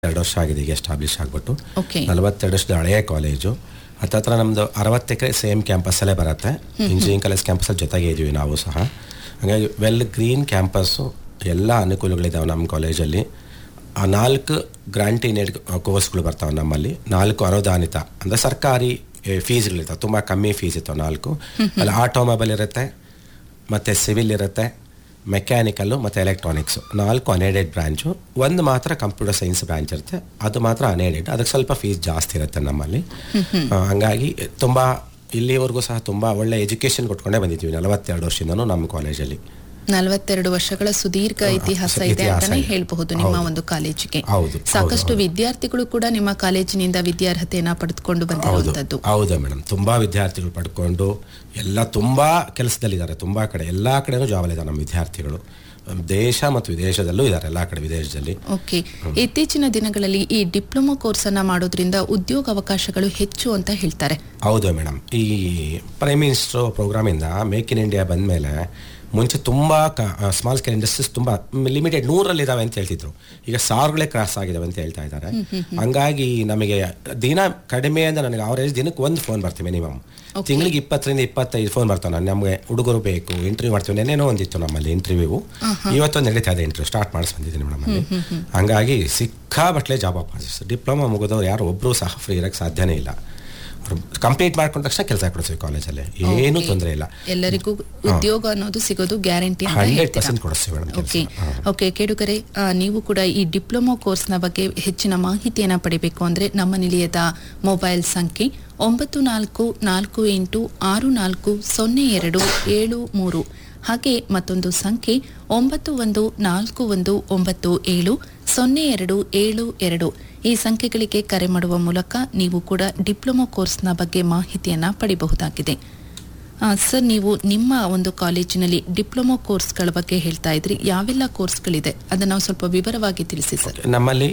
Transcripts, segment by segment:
ಎರಡು ವರ್ಷ ಆಗಿದೆ ಈಗ ಎಸ್ಟಾಬ್ಲಿಷ್ ಆಗಿಬಿಟ್ಟು ಓಕೆ ನಲವತ್ತೆರಡು ವರ್ಷದ ಹಳೆಯ ಕಾಲೇಜು ಹತ್ತತ್ರ ನಮ್ಮದು ಅರವತ್ತು ಎಕರೆ ಸೇಮ್ ಕ್ಯಾಂಪಸ್ಸಲ್ಲೇ ಬರುತ್ತೆ ಇಂಜಿನಿಯರಿಂಗ್ ಕಾಲೇಜ್ ಕ್ಯಾಂಪಸ್ಸಲ್ಲಿ ಜೊತೆಗೆ ಇದ್ದೀವಿ ನಾವು ಸಹ ಹಾಗಾಗಿ ವೆಲ್ ಗ್ರೀನ್ ಕ್ಯಾಂಪಸ್ಸು ಎಲ್ಲ ಅನುಕೂಲಗಳಿದ್ದಾವೆ ನಮ್ಮ ಕಾಲೇಜಲ್ಲಿ ಆ ನಾಲ್ಕು ಗ್ರಾಂಟಿನೇಡ್ ಕೋರ್ಸ್ಗಳು ಬರ್ತಾವೆ ನಮ್ಮಲ್ಲಿ ನಾಲ್ಕು ಅನುದಾನಿತ ಅಂದರೆ ಸರ್ಕಾರಿ ಫೀಸ್ಗಳಿರ್ತಾವೆ ತುಂಬ ಕಮ್ಮಿ ಫೀಸ್ ಇರ್ತಾವೆ ನಾಲ್ಕು ಅಲ್ಲಿ ಆಟೋಮೊಬೈಲ್ ಇರುತ್ತೆ ಮತ್ತು ಸಿವಿಲ್ ಇರುತ್ತೆ ಮೆಕ್ಯಾನಿಕಲ್ಲು ಮತ್ತು ಎಲೆಕ್ಟ್ರಾನಿಕ್ಸು ನಾಲ್ಕು ಅನ್ಎಡೆಡ್ ಬ್ರಾಂಚು ಒಂದು ಮಾತ್ರ ಕಂಪ್ಯೂಟರ್ ಸೈನ್ಸ್ ಬ್ರಾಂಚ್ ಇರುತ್ತೆ ಅದು ಮಾತ್ರ ಅನ್ಎಡೆಡ್ ಅದಕ್ಕೆ ಸ್ವಲ್ಪ ಫೀಸ್ ಜಾಸ್ತಿ ಇರುತ್ತೆ ನಮ್ಮಲ್ಲಿ ಆ, ಹಂಗಾಗಿ ತುಂಬ ಇಲ್ಲಿವರೆಗೂ ಸಹ ತುಂಬ ಒಳ್ಳೆ ಎಜುಕೇಷನ್ ಕೊಟ್ಕೊಂಡೇ ಬಂದಿದ್ದೀವಿ ನಲವತ್ತೆರಡು ವರ್ಷದಿಂದನೂ ನಮ್ಮ ಕಾಲೇಜಲ್ಲಿ ನಲವತ್ತೆರಡು ವರ್ಷಗಳ ಸುದೀರ್ಘ ಇತಿಹಾಸ ಇದೆ ಇತಿಹಾಸ ಅಂತಾನೆ ಇದೆ. ಹೇಳ್ಬಹುದು ನಿಮ್ಮ ಹೌದು. ಒಂದು ಕಾಲೇಜಿಗೆ ಹೌದು, ಸಾಕಷ್ಟು ಹೌದು, ಹೌದು. ವಿದ್ಯಾರ್ಥಿಗಳು ಕೂಡ ನಿಮ್ಮ ಕಾಲೇಜಿನಿಂದ ವಿದ್ಯಾರ್ಹತೆಯನ್ನ ಪಡೆದುಕೊಂಡು ಹೌದು ಬಂದಿರುವಂತದ್ದು ಹೌದು ಮೇಡಮ್ ತುಂಬ ವಿದ್ಯಾರ್ಥಿಗಳು ಪಡ್ಕೊಂಡು ಎಲ್ಲ ತುಂಬ ಕೆಲಸದಲ್ಲಿದ್ದಾರೆ ತುಂಬ ಕಡೆ ಎಲ್ಲ ಕಡೆನೂ ಜಾಬಲ್ಲಿದ್ದಾರೆ ನಮ್ಮ ವಿದ್ಯಾರ್ಥಿಗಳು ದೇಶ ಮತ್ತು ವಿದೇಶದಲ್ಲೂ ಇದ್ದಾರೆ ಎಲ್ಲ ಕಡೆ ವಿದೇಶದಲ್ಲಿ ಓಕೆ ಇತ್ತೀಚಿನ ದಿನಗಳಲ್ಲಿ ಈ ಡಿಪ್ಲೊಮಾ ಕೋರ್ಸ್ ಅನ್ನ ಮಾಡೋದ್ರಿಂದ ಉದ್ಯೋಗ ಅವಕಾಶಗಳು ಹೆಚ್ಚು ಅಂತ ಹೇಳ್ತಾರೆ ಹೌದು ಮೇಡಮ್ ಈ ಪ್ರೈಮ್ ಮಿನಿಸ್ಟರ್ ಪ್ರೋಗ್ರಾಮಿಂದ ಮೇಕ್ ಇನ್ ಇಂಡಿಯಾ ಬಂದಮೇಲೆ ಮುಂಚೆ ತುಂಬ ಸ್ಮಾಲ್ ಸ್ಕೇಲ್ ಇಂಡಸ್ಟ್ರೀಸ್ ತುಂಬ ಲಿಮಿಟೆಡ್ ನೂರಲ್ಲಿ ಇದಾವೆ ಅಂತ ಹೇಳ್ತಿದ್ರು ಈಗ ಸಾವಿರಗಳೇ ಕ್ರಾಸ್ ಆಗಿದಾವೆ ಅಂತ ಹೇಳ್ತಾ ಇದ್ದಾರೆ ಹಂಗಾಗಿ ನಮಗೆ ದಿನ ಕಡಿಮೆ ಅಂದ್ರೆ ನನಗೆ ಅವರೇಜ್ ದಿನಕ್ಕೆ ಒಂದು ಫೋನ್ ಬರ್ತೀವಿ ಮಿನಿಮಮ್ ತಿಂಗಳಿಗೆ ಇಪ್ಪತ್ತರಿಂದ ಇಪ್ಪತ್ತೈದು ಫೋನ್ ಬರ್ತಾವೆ ನಾನು ನಮಗೆ ಹುಡುಗರು ಬೇಕು ಇಂಟರ್ವ್ಯೂ ಮಾಡ್ತೀವಿ ನೆನೇನೋ ಒಂದಿತ್ತು ನಮ್ಮಲ್ಲಿ ಇಂಟರ್ವ್ಯೂ ಇವತ್ತೊಂದು ನಡೀತಾ ಇದೆ ಇಂಟರ್ವ್ಯೂ ಸ್ಟಾರ್ಟ್ ಮಾಡಿಸ್ ಬಂದಿದ್ದೀನಿ ನಮ್ಮಲ್ಲಿ ಹಂಗಾಗಿ ಸಿಕ್ಕಾಬಟ್ಲೆ ಜಾಬ್ ಆಪರ್ಚುನಿಟೀಸ್ ಡಿಪ್ಲೊಮಾ ಮುಗಿದವ್ರು ಯಾರು ಒಬ್ಬರು ಸಹ ಫ್ರೀ ಇರೋಕ್ಕೆ ಸಾಧ್ಯನೇ ಇಲ್ಲ ಕಂಪ್ಲೀಟ್ ಮಾಡ್ಕೊಂಡ ತಕ್ಷಣ ಕೆಲಸ ಕೊಡ್ತೀವಿ ಕಾಲೇಜಲ್ಲಿ ಏನೂ Okay. ತೊಂದರೆ ಇಲ್ಲ ಎಲ್ಲರಿಗೂ ಉದ್ಯೋಗ ಅನ್ನೋದು ಸಿಗೋದು ಗ್ಯಾರಂಟಿ ಅಂತ ಹಂಡ್ರೆಡ್ ಹೇಳ್ತೀರಾ ಪರ್ಸೆಂಟ್ ಕೊಡಿಸ್ತೀವಿ ಮೇಡಮ್ ಓಕೆ ಓಕೆ ಕೇಡುಗರೆ ಆ, ನೀವು ಕೂಡ ಈ ಡಿಪ್ಲೊಮಾ ಕೋರ್ಸ್ನ ಬಗ್ಗೆ ಹೆಚ್ಚಿನ ಮಾಹಿತಿಯನ್ನು ಪಡಿಬೇಕು ಅಂದರೆ ನಮ್ಮ ನಿಲಯದ ಮೊಬೈಲ್ ಸಂಖ್ಯೆ ಒಂಬತ್ತು ನಾಲ್ಕು ನಾಲ್ಕು ಎಂಟು ಆರು ನಾಲ್ಕು ಸೊನ್ನೆ ಎರಡು ಏಳು ಮೂರು ಹಾಗೆ ಮತ್ತೊಂದು ಸಂಖ್ಯೆ ಒಂಬತ್ತು ಒಂದು ನಾಲ್ಕು ಒಂದು ಒಂಬತ್ತು ಏಳು ಸೊನ್ನೆ ಎರಡು ಏಳು ಎರಡು ಈ ಸಂಖ್ಯೆಗಳಿಗೆ ಕರೆ ಮಾಡುವ ಮೂಲಕ ನೀವು ಕೂಡ ಡಿಪ್ಲೊಮಾ ಕೋರ್ಸ್ನ ಬಗ್ಗೆ ಮಾಹಿತಿಯನ್ನು ಪಡಿಬಹುದಾಗಿದೆ ಆ, ಸರ್ ನೀವು ನಿಮ್ಮ ಒಂದು ಕಾಲೇಜಿನಲ್ಲಿ ಡಿಪ್ಲೊಮಾ ಕೋರ್ಸ್ಗಳ ಬಗ್ಗೆ ಹೇಳ್ತಾ ಇದ್ರಿ ಯಾವೆಲ್ಲ ಕೋರ್ಸ್ಗಳಿದೆ ಅದನ್ನ ನಾವು ಸ್ವಲ್ಪ ವಿವರವಾಗಿ ತಿಳಿಸಿ ಸರ್ ನಮ್ಮಲ್ಲಿ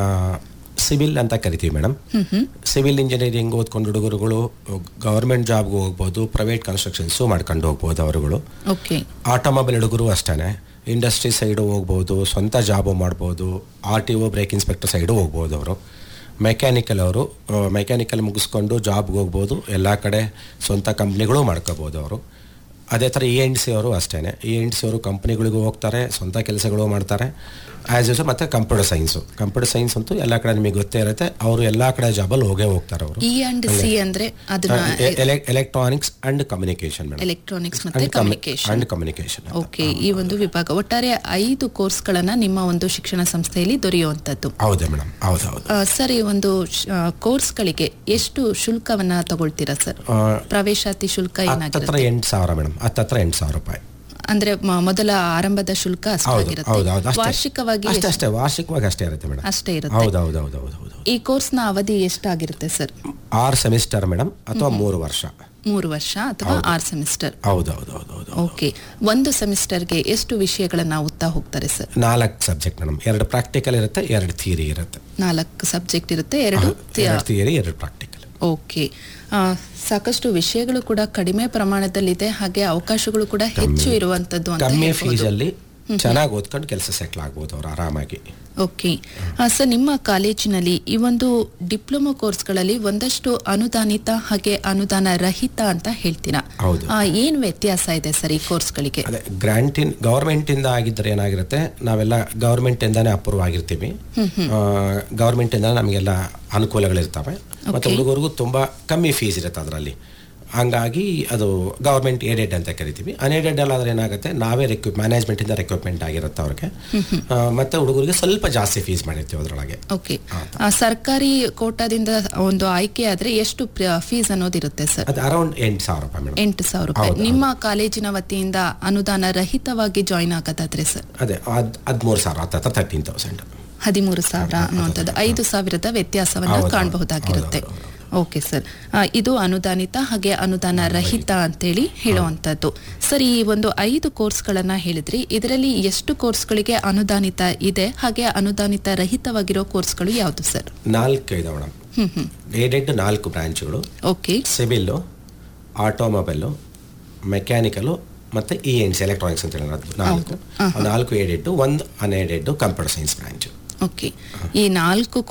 ಸಿವಿಲ್ ಅಂತ ಕರಿತೀವಿ madam hmm hmm civil engineering ಓದ್ಕೊಂಡು ಹುಡುಗರುಗಳು ಗೌರ್ಮೆಂಟ್ ಜಾಬ್ಗೂ ಹೋಗ್ಬೋದು ಪ್ರೈವೇಟ್ ಕನ್ಸ್ಟ್ರಕ್ಷನ್ಸು ಮಾಡ್ಕೊಂಡು ಹೋಗ್ಬೋದು ಅವರುಗಳು ಓಕೆ ಆಟೋಮೊಬೈಲ್ ಹುಡುಗರು ಅಷ್ಟೇ ಇಂಡಸ್ಟ್ರಿ ಸೈಡು ಹೋಗ್ಬೋದು ಸ್ವಂತ ಜಾಬು ಮಾಡ್ಬೋದು R T O brake inspector side ಹೋಗ್ಬೋದು ಅವರು ಮೆಕ್ಯಾನಿಕಲ್ ಅವರು ಮೆಕ್ಯಾನಿಕಲ್ ಮುಗಿಸ್ಕೊಂಡು ಜಾಬ್ಗೆ ಹೋಗ್ಬೋದು ಎಲ್ಲ ಕಡೆ ಸ್ವಂತ ಕಂಪ್ನಿಗಳು ಮಾಡ್ಕೋಬೋದು ಅವರು ಅದೇ ಥರ ಇ ಎನ್ ಸಿ ಅವರು ಅಷ್ಟೇ ಇ ಎನ್ ಸಿ ಅವರು ಕಂಪ್ನಿಗಳಿಗೂ ಹೋಗ್ತಾರೆ ಸ್ವಂತ ಕೆಲಸಗಳು ಮಾಡ್ತಾರೆ ಆ್ಯಸ್ ಯೂಸ್ ಮತ್ತು ಕಂಪ್ಯೂಟರ್ ಸೈನ್ಸು ಕಂಪ್ಯೂಟರ್ ಸೈನ್ಸ್ ಅಂತೂ ಎಲ್ಲ ಕಡೆ ನಿಮಗೆ ಗೊತ್ತೇ ಇರುತ್ತೆ ಅವರು ಎಲ್ಲ ಕಡೆ ಜಾಬಲ್ಲಿ ಹೋಗೇ ಹೋಗ್ತಾರೆ ಅವರು ಇ ಅಂಡ್ ಸಿ ಅಂದ್ರೆ ಅದನ್ನ electronics and communication madam electronics ಮತ್ತೆ ಕಮ್ಯುನಿಕೇಶನ್ ಅಂಡ್ ಕಮ್ಯುನಿಕೇಶನ್ ಓಕೆ ಈ ಒಂದು ವಿಭಾಗ ಒಟ್ಟಾರೆ ಐದು ಕೋರ್ಸ್ಗಳನ್ನ ನಿಮ್ಮ ಒಂದು ಶಿಕ್ಷಣ ಸಂಸ್ಥೆಯಲ್ಲಿ ದೊರೆಯುವಂತದ್ದು ಹೌದಾ ಮೇಡಮ್ ಹೌದು ಹೌದು ಆ, ಸರ್ ಈ ಒಂದು ಶ- ಆ, ಕೋರ್ಸ್ಗಳಿಗೆ ಎಷ್ಟು ಶುಲ್ಕವನ್ನ ತಗೊಳ್ತೀರಾ ಸರ್ ಆ, ಪ್ರವೇಶಾತಿ ಶುಲ್ಕ ಹತ್ತತ್ರ ಏನಾಗಿರುತ್ತೆ ಎಂಟು ಸಾವಿರ ಮೇಡಮ್ ಹತ್ತತ್ರ ಎಂಟು ಸಾವಿರ ರೂಪಾಯಿ ಅಂದ್ರೆ ಮ- ಮೊದಲ ಆರಂಭದ ಶುಲ್ಕ ಹೌದು ಹೌದು ಹೌದು ಅಷ್ಟಾಗಿರುತ್ತೆ ಅಷ್ಟೇ ವಾರ್ಷಿಕವಾಗಿ ಅಷ್ಟೇ ಎಷ್ಟು- ಅಷ್ಟೇ ವಾರ್ಷಿಕವಾಗಿ ಅಷ್ಟೇ ಇರುತ್ತೆ ಮೇಡಮ್ ಅಷ್ಟೇ ಇರುತ್ತೆ ಹೌದು ಹೌದು ಹೌದು ಹೌದು ಹೌದು ಈ ಕೋರ್ಸ್ನ ಅವಧಿ ಎಷ್ಟಾಗಿರುತ್ತೆ ಸರ್ ಆರು ಸೆಮಿಸ್ಟರ್ ಮೇಡಮ್ ಅಥವಾ ಮೂರು ವರ್ಷ ಮೂರು ವರ್ಷ ಅಥವಾ ಆರು ಸೆಮಿಸ್ಟರ್ ಹೌದು ಹೌದು ಹೌದು ಹೌದು ಓಕೆ ಒಂದು ಸೆಮಿಸ್ಟರ್ಗೆ ಎಷ್ಟು ವಿಷಯಗಳನ್ನ ಓದ್ತಾ ಹೋಗ್ತಾರೆ ಸರ್ ನಾಲ್ಕು ಸಬ್ಜೆಕ್ಟ್ ಮೇಡಮ್ ಎರಡು ಪ್ರಾಕ್ಟಿಕಲ್ ಇರುತ್ತೆ ಎರಡು ಥಿಯರಿ ಇರುತ್ತೆ ನಾಲ್ಕು ಸಬ್ಜೆಕ್ಟ್ ಇರುತ್ತೆ ಎರಡು ಎರಡು ಥಿಯರಿ ಎರಡು ಪ್ರಾಕ್ಟಿಕಲ್ ಓಕೆ ಆ, ಸಾಕಷ್ಟು ವಿಷಯಗಳು ಕೂಡ ಕಡಿಮೆ ಪ್ರಮಾಣದಲ್ಲಿದೆ ಹಾಗೆ ಅವಕಾಶಗಳು ಕೂಡ ಹೆಚ್ಚು ಇರುವಂತದ್ದು ಅಂತ ಕಮ್ಮಿ ಹೇಳ್ಬೋದು. ಫೀಸಲ್ಲಿ ಚೆನ್ನಾಗಿ ಓದ್ಕೊಂಡು ಕೆಲಸ ಸೆಟ್ಲ್ ಆಗ್ಬೋದು ಅವ್ರು ಆರಾಮಾಗಿ ಓಕೆ ಆ, ಸರ್ ನಿಮ್ಮ ಕಾಲೇಜಿನಲ್ಲಿ ಈ ಒಂದು ಡಿಪ್ಲೊಮಾ ಕೋರ್ಸ್ಗಳಲ್ಲಿ ಒಂದಷ್ಟು ಅನುದಾನಿತ ಹಾಗೆ ಅನುದಾನ ರಹಿತ ಅಂತ ಹೇಳ್ತೀರಾ ಹೌದು. ಆ, ಏನ್ ವ್ಯತ್ಯಾಸ ಇದೆ ಸರ್ ಈ ಕೋರ್ಸ್ಗಳಿಗೆ ಅದೇ ಗ್ರಾಂಟಿನ್ ಗೌರ್ಮೆಂಟಿಂದ ಆಗಿದ್ದರೆ ಏನಾಗಿರುತ್ತೆ ನಾವೆಲ್ಲ ಗೌರ್ಮೆಂಟಿಂದಾನೇ ಅಪ್ರೂವ್ ಆಗಿರ್ತೀವಿ ಗೌರ್ಮೆಂಟಿಂದ ನಮಗೆಲ್ಲ ಅನುಕೂಲಗಳಿರ್ತವೆ ಮತ್ತು ಹುಡುಗರಿಗೂ ತುಂಬ ಕಮ್ಮಿ ಫೀಸ್ ಇರುತ್ತೆ ಅದರಲ್ಲಿ ಹಂಗಾಗಿ ಅದು ಗೌರ್ಮೆಂಟ್ ಏಡೆಡ್ ಅಂತ ಕರಿತೀವಿ ಅನ್ಏಡೆಡ್ ಅಲ್ಲಾದ್ರೆ ಏನಾಗುತ್ತೆ ನಾವೇ ರೆಕ್ಯೂಪ್ ಮ್ಯಾನೇಜ್ಮೆಂಟಿಂದ ರೆಕ್ಯೂಪ್ಮೆಂಟ್ ಆಗಿರುತ್ತೆ ಅವ್ರಿಗೆ ಆ, ಮತ್ತೆ ಹುಡುಗರಿಗೆ ಸ್ವಲ್ಪ ಜಾಸ್ತಿ ಫೀಸ್ ಮಾಡಿರ್ತೀವಿ ಅದರೊಳಗೆ ಓಕೆ ಆ, ಸರ್ಕಾರಿ ಕೋಟಾದಿಂದ ಒಂದು ಆಯ್ಕೆ ಆದ್ರೆ ಎಷ್ಟು ಫೀಸ್ ಅನ್ನೋದಿರುತ್ತೆ ಸರ್ ಅದು ಅರೌಂಡ್ ಎಂಟು ಸಾವಿರ ರೂಪಾಯಿ ಮೇಡಮ್ ಎಂಟು ಸಾವಿರ ರೂಪಾಯಿ ಹೌದು, ನಿಮ್ಮ ಕಾಲೇಜಿನ ವತಿಯಿಂದ ಅನುದಾನ ರಹಿತವಾಗಿ ಜಾಯಿನ್ ಆಗೋದಾದ್ರೆ ಸರ್ ಅದೇ ಅದು ಹದಿಮೂರು ಸಾವಿರ ಹತ್ತತ್ರ ತರ್ಟೀನ್ ತೌಸಂಡ್ ಹದಿಮೂರು ಸಾವಿರ ಅನ್ನುವಂಥದ್ದು ಐದು ಸಾವಿರದ ವ್ಯತ್ಯಾಸವನ್ನ ಹೌದು, ಕಾಣಬಹುದಾಗಿರುತ್ತೆ ಹೌದು, ಹೌದು, ಓಕೆ ಸರ್ ಆ, ಇದು ಅನುದಾನಿತ ಹಾಗೆ ಅನುದಾನ ರಹಿತ ಅಂತೇಳಿ ಹೇಳುವಂಥದ್ದು ಸರ್ ಈ ಒಂದು ಐದು ಕೋರ್ಸ್ಗಳನ್ನ ಹೇಳಿದ್ರಿ ಇದರಲ್ಲಿ ಎಷ್ಟು ಕೋರ್ಸ್ಗಳಿಗೆ ಅನುದಾನಿತ ಇದೆ ಹಾಗೆ ಅನುದಾನಿತ ರಹಿತವಾಗಿರೋ ಕೋರ್ಸ್ಗಳು ಯಾವುದು ಸರ್ ನಾಲ್ಕು ಇದೆ ಮೇಡಮ್ ಹ್ಮ್ ಹ್ಮ್ ಏಡೆಡ್ ನಾಲ್ಕು ಬ್ರಾಂಚ್ಗಳು ಓಕೆ ಸಿವಿಲ್ಲು ಆಟೋಮೊಬೈಲು ಮೆಕ್ಯಾನಿಕಲು ಮತ್ತು ಇ ಎನ್ ಸಿ ಎಲೆಕ್ಟ್ರಾನಿಕ್ಸ್ ಅಂತ ಹೇಳಿ ನಾಲ್ಕು ಆ ನಾಲ್ಕು ಏಡೆಡ್ ಒಂದು unaided computer science branch okay ಈ ನಾಲ್ಕು